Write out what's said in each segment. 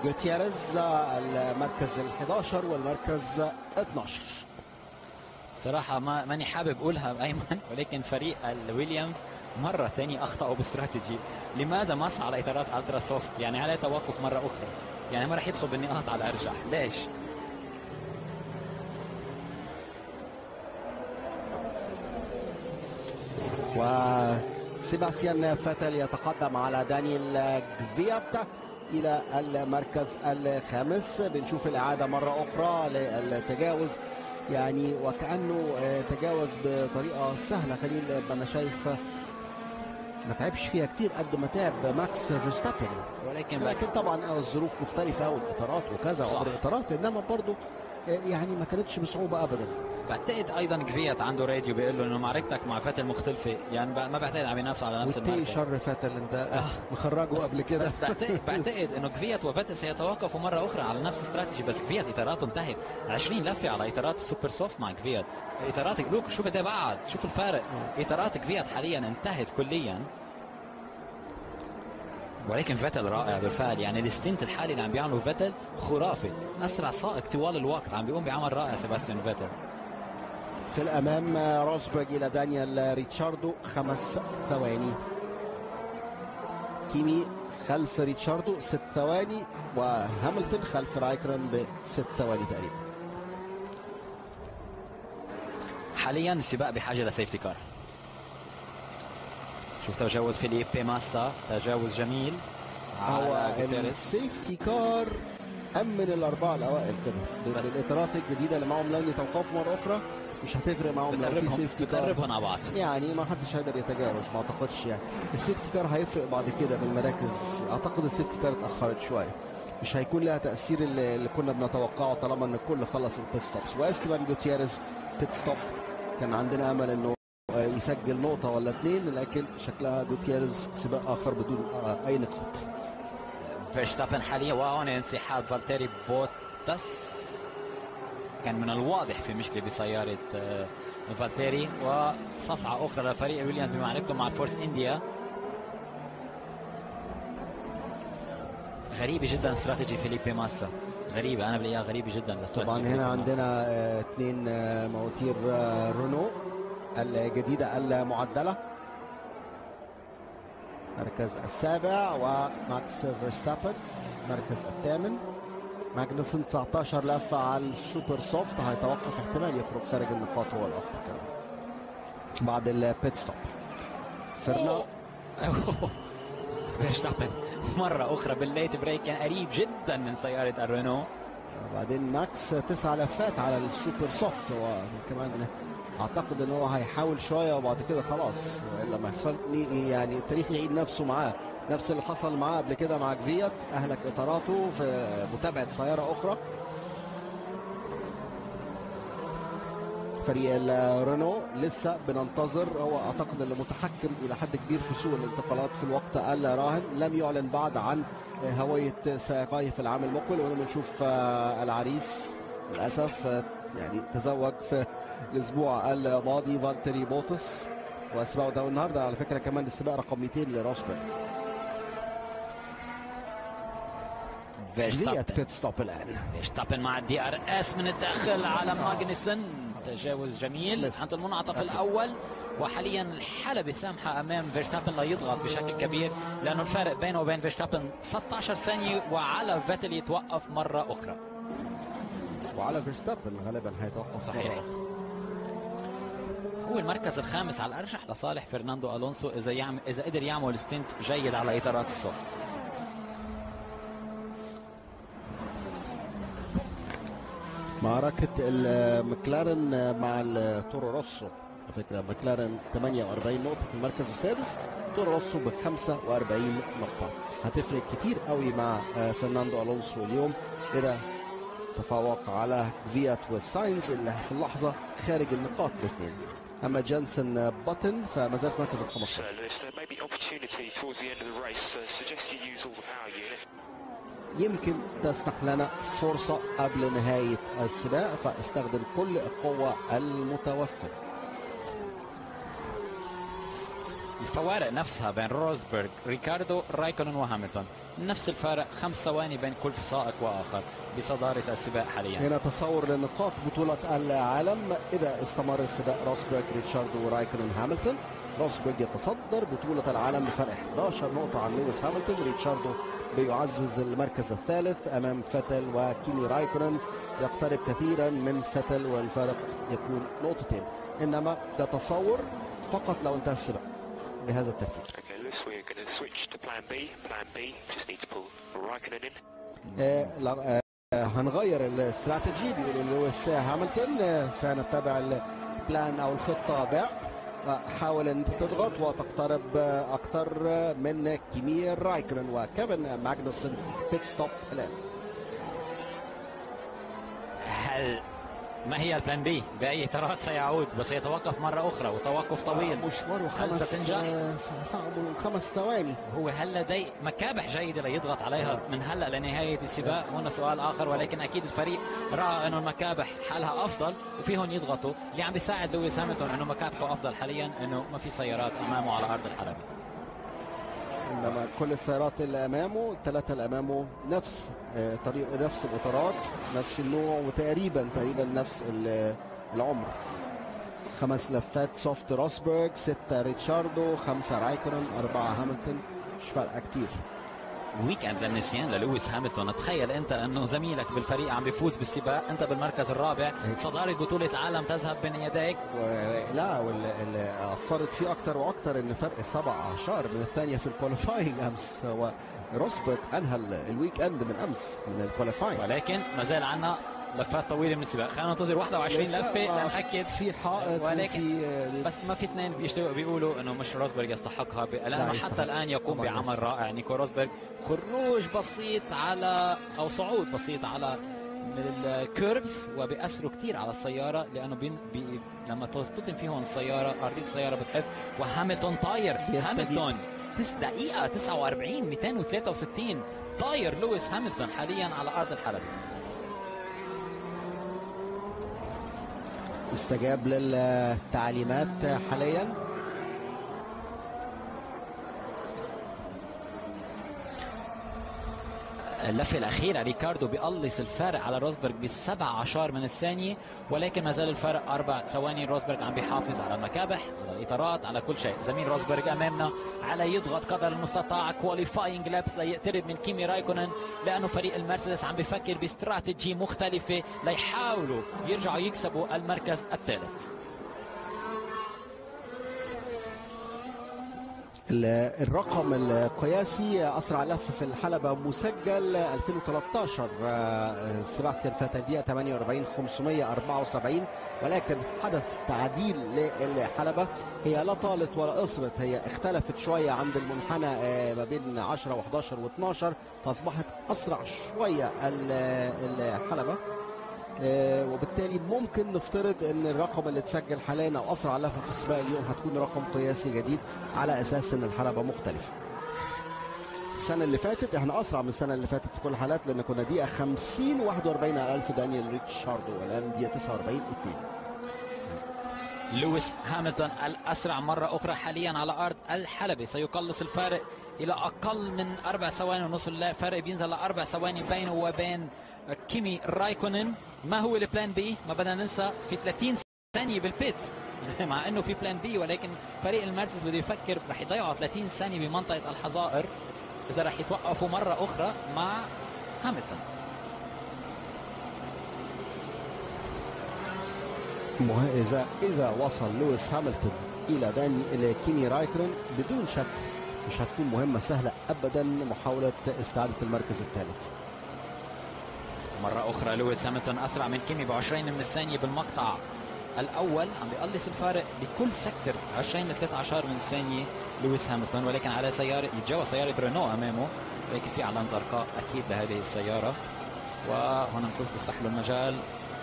جوتيريز المركز ال 11 والمركز 12 صراحة ما ماني حابب اقولها ايمن ولكن فريق الويليامز مرة ثانية اخطأوا باستراتيجي لماذا ما على اطارات الترا سوفت يعني على توقف مرة اخرى يعني ما راح يدخل بالنقاط على الارجح ليش؟ وسيباستيان فاتل يتقدم على دانيال جفيات الى المركز الخامس بنشوف الاعاده مره اخرى للتجاوز يعني وكانه تجاوز بطريقه سهله خليل انا شايف ما تعبش فيها كتير قد ما تعب ماكس فيرستابن ولكن لكن طبعا الظروف مختلفه والاطارات وكذا صح. وعبر الاطارات انما برضه يعني ما كانتش بصعوبه ابدا بعتقد ايضا جفيت عنده راديو بيقول له انه معركتك مع فتل مختلفه يعني ب- ما بعتقد عم ينافسوا على نفس والتي المركز شر فاتل انت مخرجه قبل كده بس بعتقد بعتقد انه جفيت وفتل سيتوقفوا مره اخرى على نفس استراتيجي بس جفيت اطاراته انتهت 20 لفه على اطارات السوبر سوفت مع جفيت اطارات لوك شوف قد إيه بعد شوف الفارق اطارات جفيت حاليا انتهت كليا ولكن فيتل رائع بالفعل يعني الستنت الحالي اللي عم بيعمله فيتل خرافي اسرع سائق طوال الوقت عم بيقوم بعمل رائع سيباستيان فيتل في الامام روزبرج الى دانيال ريتشاردو خمس ثواني كيمي خلف ريتشاردو ست ثواني وهاملتون خلف رايكرن بست ثواني تقريبا حاليا السباق بحاجه لسيفتي كار شوف تجاوز فيليبي ماسا تجاوز جميل هو على جوتيريز. السيفتي كار امن الاربعه الاوائل كده بالاطارات الجديده اللي معاهم لو يتوقفوا مره اخرى مش هتفرق معاهم لو في بتقربهم سيفتي كار بتقربهم على بعض يعني ما حدش هيقدر يتجاوز ما اعتقدش يعني السيفتي كار هيفرق بعد كده بالمراكز اعتقد السيفتي كار اتاخرت شويه مش هيكون لها تاثير اللي اللي كنا بنتوقعه طالما ان الكل خلص البيت ستوبس واستبان جوتيريز بيت ستوب كان عندنا امل انه آه، يسجل نقطه ولا اثنين لكن شكلها جوتيريز سباق اخر بدون آه، اي نقاط فيرستابن حاليا وهون انسحاب فالتيري بوتاس كان من الواضح في مشكله بسياره آه، فالتيري وصفعه اخرى لفريق ويليامز بمعركته مع الفورس انديا غريبه جدا استراتيجي فيليبي ماسا غريبه انا بلاقيها غريبه جدا لاستراتيجي طبعا فيليبي هنا ماسا. عندنا آه، اثنين آه، مواتير آه، رونو الجديده المعدله المركز السابع وماكس فيرستابن المركز الثامن ماجنسون 19 لفه على السوبر سوفت هيتوقف احتمال يخرج خارج النقاط هو الاخر كمان بعد البيت ستوب فرنا فيرستابن مرة أخرى بالليت بريك كان قريب جدا من سيارة الرينو بعدين ماكس تسع لفات على السوبر سوفت هو كمان اعتقد ان هو هيحاول شويه وبعد كده خلاص والا ما يحصل يعني التاريخ يعيد نفسه معاه نفس اللي حصل معاه قبل كده مع جفيت اهلك اطاراته في متابعه سياره اخرى فريق الرينو لسه بننتظر هو اعتقد اللي متحكم الى حد كبير في سوق الانتقالات في الوقت الراهن لم يعلن بعد عن هويه سائقيه في العام المقبل ولما نشوف آه، العريس للاسف آه، يعني تزوج في الاسبوع الماضي فالتري بوتس وسباقه ده النهارده على فكره كمان السباق رقم 200 لروسبرج فيرستابن جفيت بيت ستوب الان فيرستابن مع الدي ار اس من الداخل على ماجنسون تجاوز جميل مسك. عند المنعطف الاول وحاليا الحلبة سامحة امام فيرستابن لا يضغط بشكل كبير لانه الفارق بينه وبين فيرستابن 16 ثانية وعلى فيتل يتوقف مرة اخرى وعلى فيرستابن غالبا هيتوقف صحيح. مرة أخرى. هو المركز الخامس على الارجح لصالح فرناندو الونسو اذا يعمل اذا قدر يعمل ستنت جيد على اطارات السوفت معركة المكلارن مع التورو روسو على فكرة مكلارن 48 نقطة في المركز السادس تورو روسو ب 45 نقطة هتفرق كتير قوي مع آه، فرناندو الونسو اليوم إذا تفوق على فيات وساينز اللي في اللحظة خارج النقاط الاثنين أما جانسون باتن فما زال في مركز ال 15 So Lewis, there may be opportunity towards the end of the race. Uh, suggest you use all the power unit. يمكن تسنح لنا فرصة قبل نهاية السباق فاستخدم كل القوة المتوفرة الفوارق نفسها بين روزبرغ ريكاردو رايكونن وهامilton نفس الفارق خمس ثواني بين كل سائق واخر بصداره السباق حاليا هنا تصور لنقاط بطولة العالم إذا استمر السباق روسبرغ ريتشاردو ورايكونن هاملتون روسبرغ يتصدر بطولة العالم بفرق 11 نقطة عن لويس هاملتون ريتشاردو بيعزز المركز الثالث أمام فتل وكيمي رايكونن يقترب كثيرا من فتل والفارق يكون نقطتين إنما ده تصور فقط لو انتهى السباق بهذا الترتيب Okay, Lewis, we're going to switch to plan B. Plan B, just need to pull Raikkonen in. آه، لا- آه، هنغير الاستراتيجي بيقولوا لويس هاملتون آه، سنتبع البلان او الخطه باء آه، حاول ان تضغط وتقترب آه، اكثر آه، من كيمي رايكرن وكيفن ماجنسون بيت ستوب الان هل ما هي البلان بي باي اطارات سيعود وسيتوقف مره اخرى وتوقف طويل مشواره هل خمس ستنجح؟ آه، صعب خمس ثواني هو هل لدي مكابح جيدة ليضغط عليها من هلا لنهاية السباق هنا سؤال آخر ولكن أكيد الفريق رأى أنه المكابح حالها أفضل وفيهم يضغطوا اللي عم بيساعد لويس هامilton أنه مكابحه أفضل حاليا أنه ما في سيارات أمامه على أرض الحلبة انما كل السيارات اللي امامه الثلاثه اللي امامه نفس آه، طريق نفس الاطارات نفس النوع وتقريبا تقريبا نفس ال- العمر خمس لفات سوفت روسبرغ ستة ريتشاردو خمسة رايكونن أربعة هاملتون مش فارقة كتير ويك اند للنسيان للويس هامilton تخيل انت انه زميلك بالفريق عم بيفوز بالسباق انت بالمركز الرابع صدارة بطولة عالم تذهب بين يديك ولا واللي أثرت فيه أكتر وأكتر إن فرق سبع أعشار من الثانية في الكواليفاينج أمس هو روسبرغ أنهى ال- الويك أند من أمس من الكواليفاينج ولكن ما زال عنا لفات طويلة من السباق خلينا ننتظر 21 لسه، لفة آه، لنأكد في حائط ولكن وفي آه، بس ما في اثنين بيشتغلوا بيقولوا انه مش روزبرغ يستحقها ب... لانه يستحق. حتى الان يقوم طبعاً بعمل يستحق. رائع نيكو روزبرغ خروج بسيط على او صعود بسيط على من الكيربس وبيأثروا كثير على السيارة لأنه بين بي لما تلتطم فيهم السيارة أرضية السيارة بتحب وهاملتون طاير بيستجيب. هاملتون تس دقيقة 49 263 طاير لويس هاملتون حاليا على أرض الحلبة استجاب للتعليمات حاليا اللفة الأخيرة ريكاردو بيقلص الفارق على روزبرغ بسبع عشر من الثانية ولكن ما زال الفارق أربع ثواني روزبرغ عم بيحافظ على المكابح على الإطارات على كل شيء زميل روزبرغ أمامنا على يضغط قدر المستطاع كواليفاينج لابس ليقترب من كيمي رايكونن لأنه فريق المرسيدس عم بيفكر باستراتيجي مختلفة ليحاولوا يرجعوا يكسبوا المركز الثالث ال- الرقم القياسي اسرع لف في الحلبه مسجل 2013 آه، سيباستيان فاتن دقيقه 48 574 ولكن حدث تعديل للحلبه هي لا طالت ولا قصرت هي اختلفت شويه عند المنحنى آه، ما بين 10 و11 و12 فاصبحت اسرع شويه ال- الحلبه آه، وبالتالي ممكن نفترض ان الرقم اللي اتسجل حاليا او اسرع لفه في سباق اليوم هتكون رقم قياسي جديد على اساس ان الحلبه مختلفه. السنه اللي فاتت احنا اسرع من السنه اللي فاتت في كل الحالات لان كنا دقيقه 50 41 على 1000 دانيال ريتشاردو والان دقيقه 49 2 لويس هامilton الأسرع مرة أخرى حاليا على أرض الحلبة سيقلص الفارق إلى أقل من أربع ثواني ونصف الفارق بينزل لأربع ثواني بينه وبين كيمي رايكونن ما هو البلان بي ما بدنا ننسى في 30 ثانية بالبيت مع انه في بلان بي ولكن فريق المرسيدس بده يفكر رح يضيعوا 30 ثانية بمنطقة الحظائر إذا رح يتوقفوا مرة أخرى مع هامilton مه- اذا اذا وصل لويس هاملتون الى داني الى كيمي رايكرن بدون شك مش هتكون مهمه سهله ابدا محاوله استعاده المركز الثالث. مرة أخرى لويس هامilton أسرع من كيمي ب 20 من الثانية بالمقطع الأول عم بيقلص الفارق بكل سكتر 20 ل 13 من الثانية لويس هامilton ولكن على سيارة يتجاوز سيارة رينو أمامه ولكن في علامة زرقاء أكيد لهذه السيارة وهنا نشوف بيفتح له المجال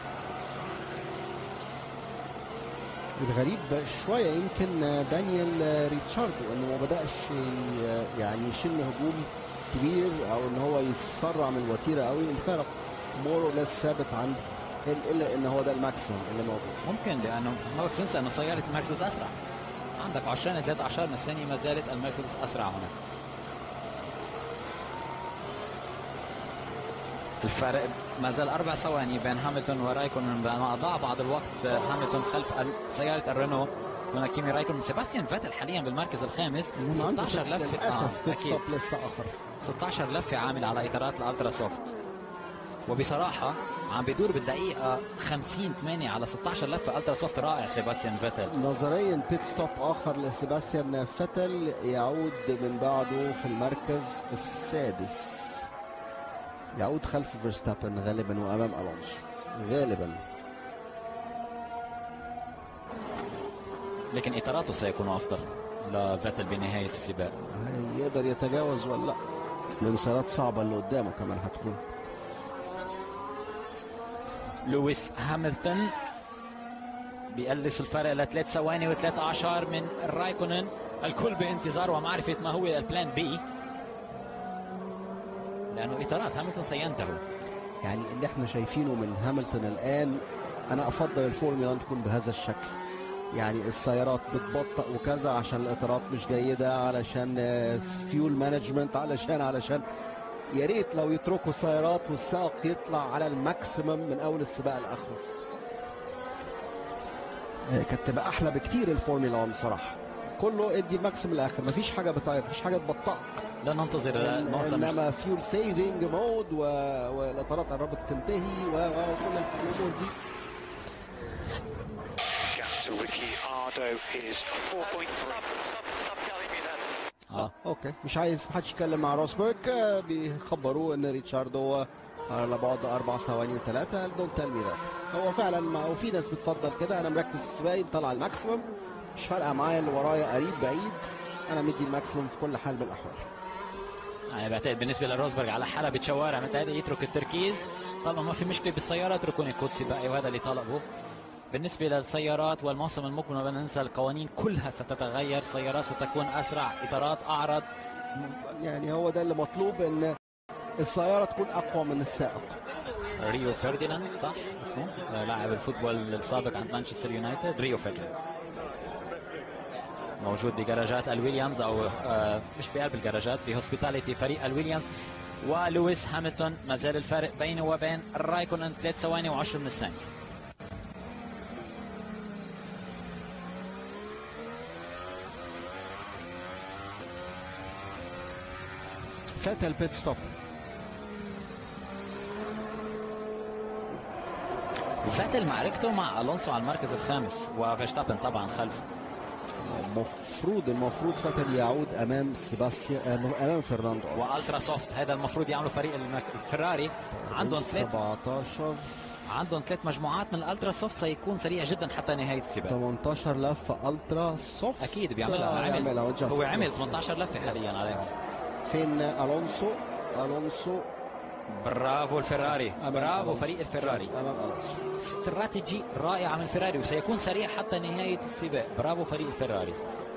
الغريب شويه يمكن دانيال ريتشاردو انه ما بداش ي- يعني يشن هجوم كبير او ان هو يسرع من الوتيره قوي الفرق مور ولا ثابت عند ال- الا ان هو ده الماكسيمم اللي موجود ممكن لأنه ما بس تنسى أنه سيارة المرسيدس أسرع عندك 20 ل 13 من الثانية ما زالت المرسيدس أسرع هنا الفرق ما زال اربع ثواني بين هاملتون ورايكون مع ضاع بعض الوقت هاملتون خلف سياره الرينو هنا كيمي رايكون سيباستيان فاتل حاليا بالمركز الخامس إنما عنده 16 بيتس- لفه للاسف آه بيت اكيد ستوب لسه اخر 16 لفه عامل على اطارات الالترا سوفت وبصراحه عم بيدور بالدقيقه 50 8 على 16 لفه الترا سوفت رائع سيباستيان فاتل نظريا بيت ستوب اخر لسيباستيان فيتل يعود من بعده في المركز السادس يعود خلف فيرستابن غالبا وامام الونسو غالبا لكن اطاراته سيكون افضل لفاتل بنهايه السباق يقدر يتجاوز ولا لا الانتصارات صعبه اللي قدامه كمان هتكون لويس هامilton بيقلص الفرق لثلاث ثواني وثلاث اعشار من رايكونن الكل بانتظار ومعرفه ما هو البلان بي لانه اطارات هامilton سينتهي يعني اللي احنا شايفينه من هاملتون الان انا افضل الفورمولا أن تكون بهذا الشكل يعني السيارات بتبطأ وكذا عشان الاطارات مش جيده علشان فيول مانجمنت علشان علشان يا ريت لو يتركوا السيارات والسائق يطلع على الماكسيمم من اول السباق لاخره آه، كانت تبقى احلى بكتير الفورمولا 1 بصراحه كله ادي الماكسيمم الاخر مفيش حاجه بتعيط مفيش حاجه تبطئك لا ننتظر معظم انما فيول سيفنج مود و... والاطارات قربت تنتهي و... وكل الامور دي Gap to Ricky Ardo is 4.3. اه اوكي مش عايز محدش يتكلم مع روسبرج آه، بيخبروه ان ريتشاردو على بعد اربع ثواني وثلاثه دونت تيل مي ذات هو فعلا ما هو في ناس بتفضل كده انا مركز في سباقي طلع الماكسيمم مش فارقه معايا اللي ورايا قريب بعيد انا مدي الماكسيمم في كل حال من الاحوال يعني بعتقد بالنسبه لروزبرغ على حلبة شوارع متعود يترك التركيز طالما ما في مشكله بالسياره اتركوني قدسي سباقي وهذا اللي طلبه بالنسبة للسيارات والموسم المقبل ما بدنا ننسى القوانين كلها ستتغير سيارات ستكون أسرع إطارات أعرض يعني هو ده اللي مطلوب ان السياره تكون اقوى من السائق ريو فرديناند صح اسمه آه، لاعب الفوتبول السابق عند مانشستر يونايتد ريو فرديناند موجود بجراجات الويليامز او آه، مش بقلب الجراجات بهوسبيتاليتي فريق الويليامز ولويس هامilton ما زال الفارق بينه وبين رايكونن ثلاث ثواني و10 من الثانيه فات البيت ستوب فاتل معركته مع الونسو على المركز الخامس وفيرستابن طبعا خلفه المفروض المفروض فاتل يعود امام سيباستيان امام فرناندو والترا سوفت هذا المفروض يعملوا فريق المك... الفراري عندهم ثلاث 17 عندهم ثلاث مجموعات من الالترا سوفت سيكون سريع جدا حتى نهايه السباق 18 لفه الترا سوفت اكيد بيعملها آه، عمل يعملها just- هو عمل yes. 18 لفه حاليا عليهم فين الونسو الونسو برافو الفراري أمام برافو ألونسو. فريق الفراري Just امام الونسو استراتيجي رائعه من الفراري وسيكون سريع حتى نهايه السباق برافو فريق الفراري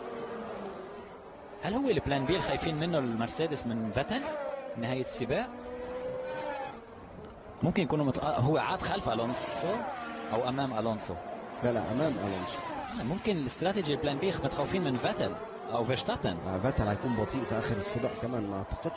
هل هو البلان بي خايفين منه المرسيدس من فاتل نهايه السباق ممكن يكونوا مت... آه، هو عاد خلف الونسو او امام الونسو لا لا امام الونسو آه، ممكن الاستراتيجي البلان بي متخوفين من فاتل او فيرستابن آه، فاتل هيكون بطيء في اخر السباق كمان ما اعتقدش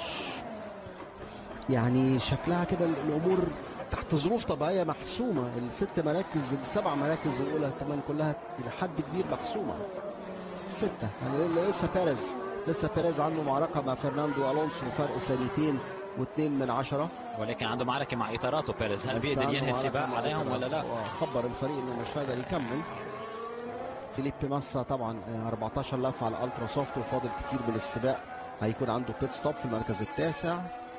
يعني شكلها كده الامور تحت ظروف طبيعيه محسومه الست مراكز السبع مراكز الاولى كمان كلها الى حد كبير محسومه سته يعني لسه بيريز لسه بيريز عنده معركه مع فرناندو الونسو فرق ثانيتين واثنين من عشره ولكن عنده معركه مع اطاراته بيريز هل بس بيقدر عنده ينهي معركة السباق مع عليهم ولا لا؟ خبر الفريق انه مش هيقدر يكمل فيليبي ماسا طبعا آه، 14 لفه على الالترا سوفت وفاضل كتير من السباق هيكون عنده بيت ستوب في المركز التاسع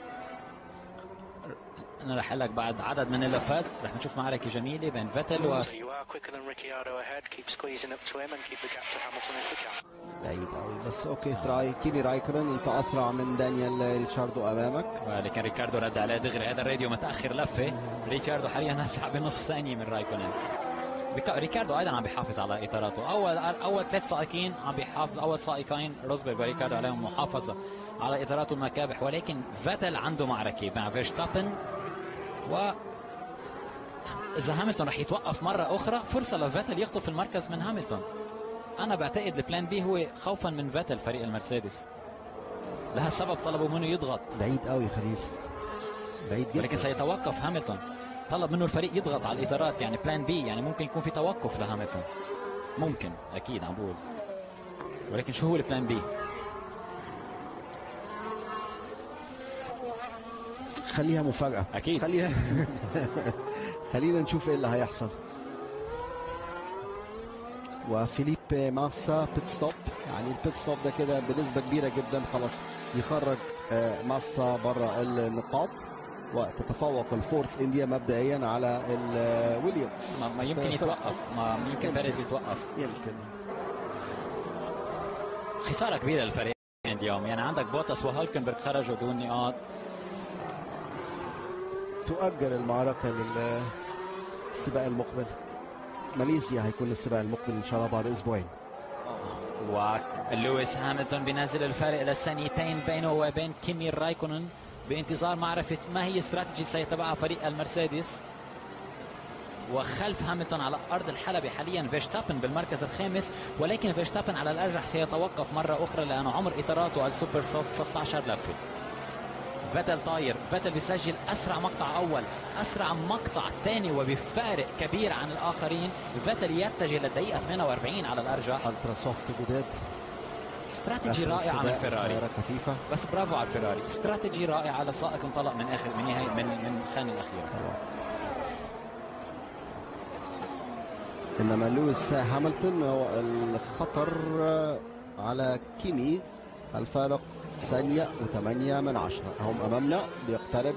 انا رح اقول لك بعد عدد من اللفات رح نشوف معركه جميله بين فيتل و So you are quicker than Ricciardo ahead. Keep squeezing up to him and keep the gap to Hamilton if you can. بعيد قوي بس اوكي تراي كيمي رايكرن انت اسرع من دانيال ريتشاردو امامك ولكن ريكاردو رد عليه دغري هذا الراديو متاخر لفه ريكاردو حاليا اسرع بنصف ثانيه من رايكونن بك- ريكاردو ايضا عم بيحافظ على اطاراته اول اول ثلاث سائقين عم بيحافظ اول سائقين روزبرغ وريكاردو عليهم محافظه على اطاراته المكابح ولكن فاتل عنده معركه مع فيرستابن و اذا هاملتون رح يتوقف مره اخرى فرصه لفاتل يخطف المركز من هاملتون انا بعتقد البلان بي هو خوفا من فاتل فريق المرسيدس لهالسبب طلبوا منه يضغط بعيد قوي خليل بعيد جدا ولكن سيتوقف هامilton طلب منه الفريق يضغط على الاطارات يعني بلان بي يعني ممكن يكون في توقف لهامilton ممكن اكيد عم بقول ولكن شو هو البلان بي خليها مفاجاه أكيد. خليها خلينا نشوف ايه اللي هيحصل وفيليب ماسا بيت ستوب يعني البيت ستوب ده كده بنسبه كبيره جدا خلاص يخرج آه، ماسا بره النقاط وتتفوق الفورس انديا مبدئيا على الويليامز ما, ما يمكن في سبع- يتوقف ما يمكن بيريز يتوقف يمكن خساره كبيره للفريق اليوم يعني عندك بوتس وهالكنبرغ خرجوا دون نقاط تؤجل المعركة للسباق المقبل ماليزيا هيكون السباق المقبل ان شاء الله بعد اسبوعين ولويس هامilton بينزل الفرق للثانيتين بينه وبين كيمي رايكونن بانتظار معرفة ما هي استراتيجي سيتبعها فريق المرسيدس وخلف هامilton على ارض الحلبة حاليا فيرستابن بالمركز الخامس ولكن فيرستابن على الارجح سيتوقف مرة اخرى لانه عمر اطاراته على السوبر سوفت 16 لفة فيتل طاير فيتل بيسجل اسرع مقطع اول اسرع مقطع ثاني وبفارق كبير عن الاخرين فيتل يتجه للدقيقه 48 على الارجح الترا سوفت جداد استراتيجي آخر رائعه من السباق فيراري سيارة خفيفة بس برافو على الفيراري استراتيجي رائعه لسائق انطلق من اخر من نهايه من من الخانه الاخيره طبعا انما لويس هامilton هو الخطر على كيمي الفارق ثانية وثمانية من عشرة هم أمامنا بيقترب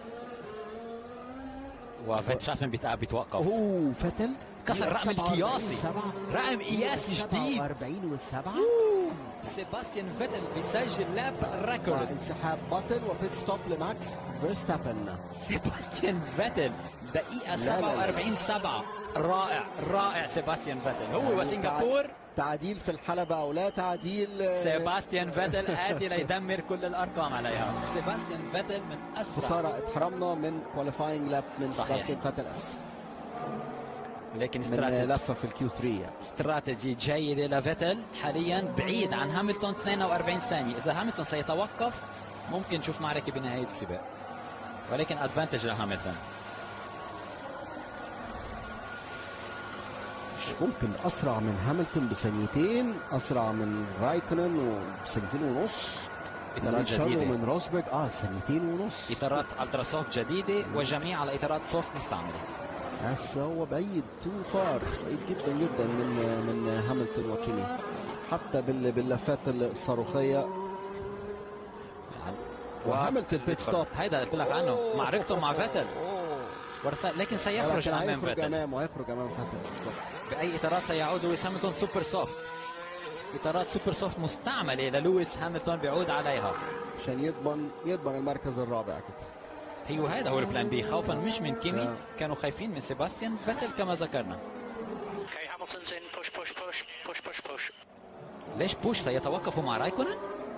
وفيتشافن بيتع- بيتوقف أوه فتل كسر رقم 47 القياسي. سبعة. رقم قياسي جديد. 47 والسبعة سيباستيان فيتل بيسجل لاب ريكورد انسحاب باتن وبيت ستوب لماكس فيرستابن سيباستيان فيتل دقيقة لا، لا. 47 7 رائع رائع سيباستيان فيتل هو وسنغافور تعديل في الحلبة أو لا تعديل سيباستيان فيتل آتي ليدمر كل الأرقام عليها سيباستيان فيتل من أسرع خسارة اتحرمنا من كواليفاينج لاب من صحيح. سباستيان فاتل أمس لكن من استراتيجي لفة في الكيو 3 يعني. استراتيجي جيدة لفيتل حاليا بعيد عن هامilton 42 ثانية إذا هامilton سيتوقف ممكن نشوف معركة بنهاية السباق ولكن ادفانتج لهامilton مش ممكن أسرع من هامilton بثانيتين أسرع من رايكونن وبثانيتين ونص إطارات من شارلو جديدة ومن روزبرج اه ثانيتين ونص إطارات الترا سوفت جديدة وجميع على إطارات سوفت مستعملة بس هو بعيد تو فار بعيد جدا جدا من من هامilton وكيمي حتى بال- باللفات الصاروخيه وهامilton بيت ستوب هيدا قلت لك عنه معركته مع فيتل أوه. ورسا- لكن سيخرج لكن امام هيخرج فيتل امام وهيخرج امام فاتل بالظبط باي اطارات سيعود لويس هامilton سوبر سوفت اطارات سوبر سوفت مستعمله للويس هامilton بيعود عليها عشان يضمن يضمن المركز الرابع كده هي وهذا هو البلان بي خوفا مش من كيمي آه. كانوا خايفين من سيباستيان فيتل كما ذكرنا Okay, Hamilton's in. Push, push, push, push, push, push. ليش بوش سيتوقفوا مع رايكونن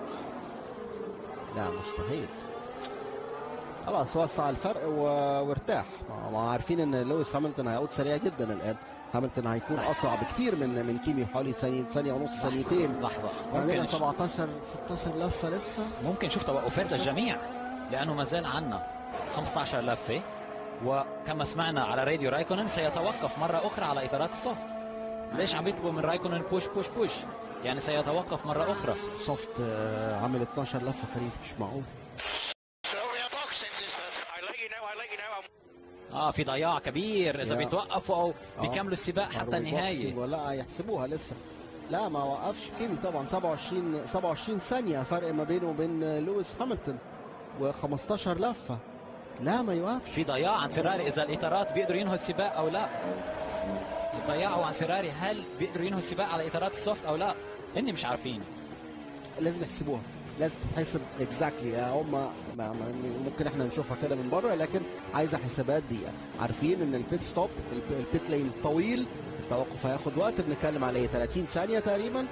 لا مستحيل خلاص وسع الفرق و... وارتاح ما- ما عارفين ان لويس هامilton هيعود سريع جدا الان هامilton هيكون اسرع بكتير من من كيمي حوالي ثانيه ثانيه ونص ثانيتين لحظه عندنا ممكن 17 16 لفه لسه ممكن نشوف توقفات للجميع لانه ما زال عنا 15 لفه وكما سمعنا على راديو رايكونن سيتوقف مره اخرى على اطارات السوفت ليش عم يطلبوا من رايكونن بوش بوش بوش يعني سيتوقف مره اخرى سوفت آه، عامل 12 لفه خريف مش معقول So we are boxing this I let you know, I let you know. I'm اه في ضياع كبير اذا يا. بيتوقفوا او آه. بيكملوا السباق حتى هارولي النهايه بوكسينج ولا هيحسبوها لسه لا ما وقفش كيمي طبعا 27 27 ثانيه فرق ما بينه وبين لويس هامilton و15 لفه لا ما يوقفش في ضياع عن فيراري اذا الاطارات بيقدروا ينهوا السباق او لا ضيعوا عن فيراري هل بيقدروا ينهوا السباق على اطارات السوفت او لا اني مش عارفين لازم يحسبوها لازم تتحسب اكزاكتلي هم ما ما ممكن احنا نشوفها كده من بره لكن عايزه حسابات دقيقه عارفين ان البيت ستوب الب- البيت لين طويل التوقف هياخد وقت بنتكلم على ايه 30 ثانيه تقريبا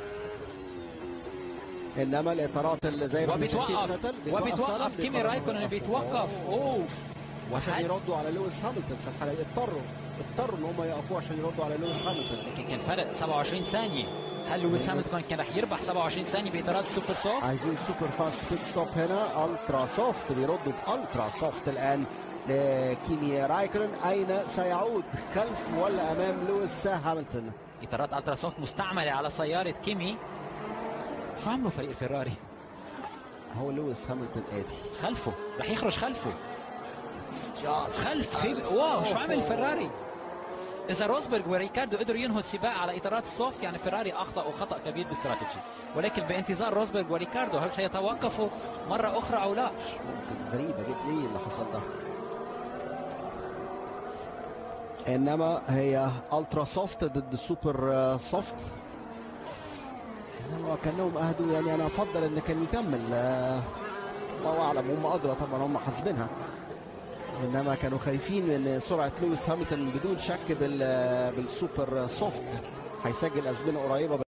انما الاطارات اللي زي ما احنا شايفين وبيتوقف فتل، بيتوقف فعلاً، وبيتوقف كيمي بيقرر رايكونن يوقف. بيتوقف اوف عشان وحد- يردوا على لويس هامilton في الحلقه اضطروا اضطروا ان هم يقفوا عشان يردوا على لويس هامilton لكن كان فرق 27 ثانيه هل لويس هامilton كان رح يربح 27 ثانيه باطارات السوبر سوفت عايزين سوبر فاست بيت ستوب هنا الترا سوفت بيردوا بالترا سوفت الان لكيمي رايكرن اين سيعود خلف ولا امام لويس هامilton اطارات الترا سوفت مستعمله على سياره كيمي شو عملوا فريق الفيراري هو لويس هامilton اتي خلفه رح يخرج خلفه خلف في واو شو عمل الفراري اذا روزبرغ وريكاردو قدروا ينهوا السباق على اطارات السوفت يعني فيراري اخطاوا خطا كبير باستراتيجي ولكن بانتظار روزبرغ وريكاردو هل سيتوقفوا مره اخرى او لا غريبه جدا ايه اللي حصل ده انما هي الترا سوفت ضد سوبر سوفت انما كانهم اهدوا يعني انا افضل ان كان يكمل آه، الله اعلم هم ادرى طبعا هم حاسبينها انما كانوا خايفين من سرعه لويس هامilton بدون شك بال بالسوبر سوفت هيسجل ازمنه قريبه